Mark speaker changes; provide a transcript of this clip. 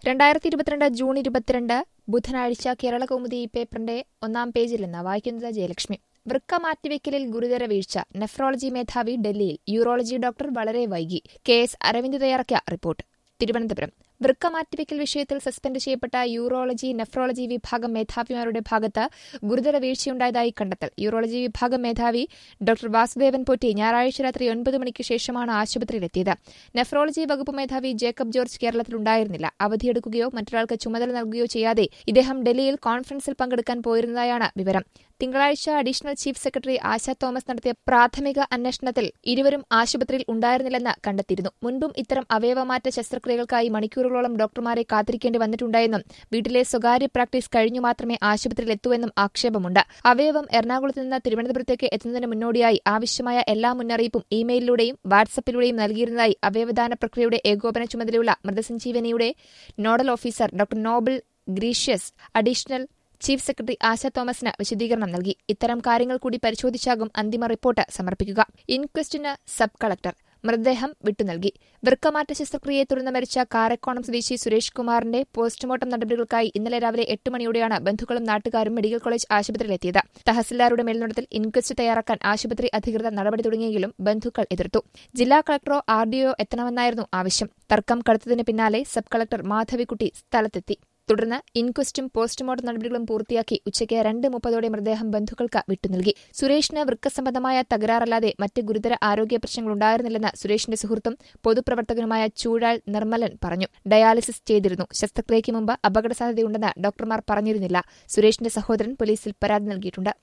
Speaker 1: രണ്ടായിരത്തി ഇരുപത്തിരണ്ട് ജൂൺ ഇരുപത്തിരണ്ട് ബുധനാഴ്ച കേരള കൗമുദി പേപ്പറിന്റെ ഒന്നാം പേജിൽ നിന്ന് വായിക്കുന്നത് ജയലക്ഷ്മി വൃക്ക മാറ്റിവെക്കലിൽ ഗുരുതര വീഴ്ച നെഫ്രോളജി മേധാവി ഡൽഹിയിൽ യൂറോളജി ഡോക്ടർ വളരെ വൈകി കെ എസ് അരവിന്ദ് തയ്യാറാക്കിയ റിപ്പോർട്ട് തിരുവനന്തപുരം വൃക്ക മാറ്റിവെക്കൽ വിഷയത്തിൽ സസ്പെൻഡ് ചെയ്യപ്പെട്ട യൂറോളജി നെഫ്രോളജി വിഭാഗം മേധാവിമാരുടെ ഭാഗത്ത് ഗുരുതര വീഴ്ചയുണ്ടായതായി കണ്ടെത്തൽ യൂറോളജി വിഭാഗം മേധാവി ഡോക്ടർ വാസുദേവൻ പൊറ്റി ഞായറാഴ്ച രാത്രി ഒൻപത് മണിക്ക് ശേഷമാണ് ആശുപത്രിയിലെത്തിയത് നെഫ്രോളജി വകുപ്പ് മേധാവി ജേക്കബ് ജോർജ് കേരളത്തിലുണ്ടായിരുന്നില്ല അവധിയെടുക്കുകയോ മറ്റൊരാൾക്ക് ചുമതല നൽകുകയോ ചെയ്യാതെ ഇദ്ദേഹം ഡൽഹിയിൽ കോൺഫറൻസിൽ പങ്കെടുക്കാൻ പോയിരുന്നതായാണ് വിവരം തിങ്കളാഴ്ച additional chief secretary Asha Thomas നടത്തിയ പ്രാഥമിക അന്വേഷണത്തിൽ ഇരുവരും ആശുപത്രിയിൽ ഉണ്ടായിരുന്നില്ലെന്ന് കണ്ടെത്തിയിരുന്നു മുൻപും ഇത്തരം അവയവമാറ്റ ശസ്ത്രക്രിയകൾക്കായി മണിക്കൂറുകളോളം ഡോക്ടർമാരെ കാത്തിരിക്കേണ്ടി വന്നിട്ടുണ്ടായെന്നും വീട്ടിലെ സ്വകാര്യ പ്രാക്ടീസ് കഴിഞ്ഞു മാത്രമേ ആശുപത്രിയിൽ എത്തൂവെന്നും ആക്ഷേപമുണ്ട് അവയവം എറണാകുളത്ത് നിന്ന് തിരുവനന്തപുരത്തേക്ക് എത്തുന്നതിന് മുന്നോടിയായി ആവശ്യമായ എല്ലാ മുന്നറിയിപ്പും ഇമെയിലിലൂടെയും വാട്സപ്പിലൂടെയും നൽകിയിരുന്നതായി അവയവദാന പ്രക്രിയയുടെ ഏകോപന ചുമതലയുള്ള മൃതസഞ്ജീവനിയുടെ nodal officer doctor Noble Gracious additional chief secretary Asha തോമസിന് വിശദീകരണം നൽകി ഇത്തരം കാര്യങ്ങൾ കൂടി പരിശോധിച്ചാകും അന്തിമ റിപ്പോർട്ട് സമർപ്പിക്കുക ഇൻക്വസ്റ്റിന് സബ് കളക്ടർ മൃതദേഹം വിട്ടുനൽകി വൃക്കമാറ്റ ശസ്ത്രക്രിയയെ തുടർന്ന് മരിച്ച കാരക്കോണം സ്വദേശി സുരേഷ് കുമാറിന്റെ പോസ്റ്റ്മോർട്ടം നടപടികൾക്കായി ഇന്നലെ രാവിലെ എട്ട് മണിയോടെയാണ് ബന്ധുക്കളും നാട്ടുകാരും മെഡിക്കൽ കോളേജ് ആശുപത്രിയിലെത്തിയത് തഹസിൽദാരുടെ മേൽനോട്ടത്തിൽ ഇൻക്വസ്റ്റ് തയ്യാറാക്കാൻ ആശുപത്രി അധികൃതർ നടപടി തുടങ്ങിയെങ്കിലും ബന്ധുക്കൾ എതിർത്തു ജില്ലാ കളക്ടറോ ആർ ഡിഒ എത്തണമെന്നായിരുന്നു ആവശ്യം തർക്കം കടുത്തതിന് പിന്നാലെ സബ് കളക്ടർ മാധവിക്കുട്ടി സ്ഥലത്തെത്തി തുടർന്ന് ഇൻക്വസ്റ്റും പോസ്റ്റ്മോർട്ടം നടപടികളും പൂർത്തിയാക്കി ഉച്ചയ്ക്ക് രണ്ട് മുപ്പതോടെ മൃതദേഹം ബന്ധുക്കൾക്ക് വിട്ടുനൽകി സുരേഷിന് വൃക്കസംബന്ധമായ തകരാറല്ലാതെ മറ്റ് ഗുരുതര ആരോഗ്യ പ്രശ്നങ്ങളുണ്ടായിരുന്നില്ലെന്ന് സുരേഷിന്റെ സുഹൃത്തും പൊതുപ്രവർത്തകനുമായ ചൂഴാൾ നിർമ്മലൻ പറഞ്ഞു ഡയാലിസിസ് ചെയ്തിരുന്നു ശസ്ത്രക്രിയയ്ക്ക് മുമ്പ് അപകട സാധ്യതയുണ്ടെന്ന് ഡോക്ടർമാർ പറഞ്ഞിരുന്നില്ല സുരേഷിന്റെ സഹോദരൻ പോലീസിൽ പരാതി നൽകിയിട്ടുണ്ട്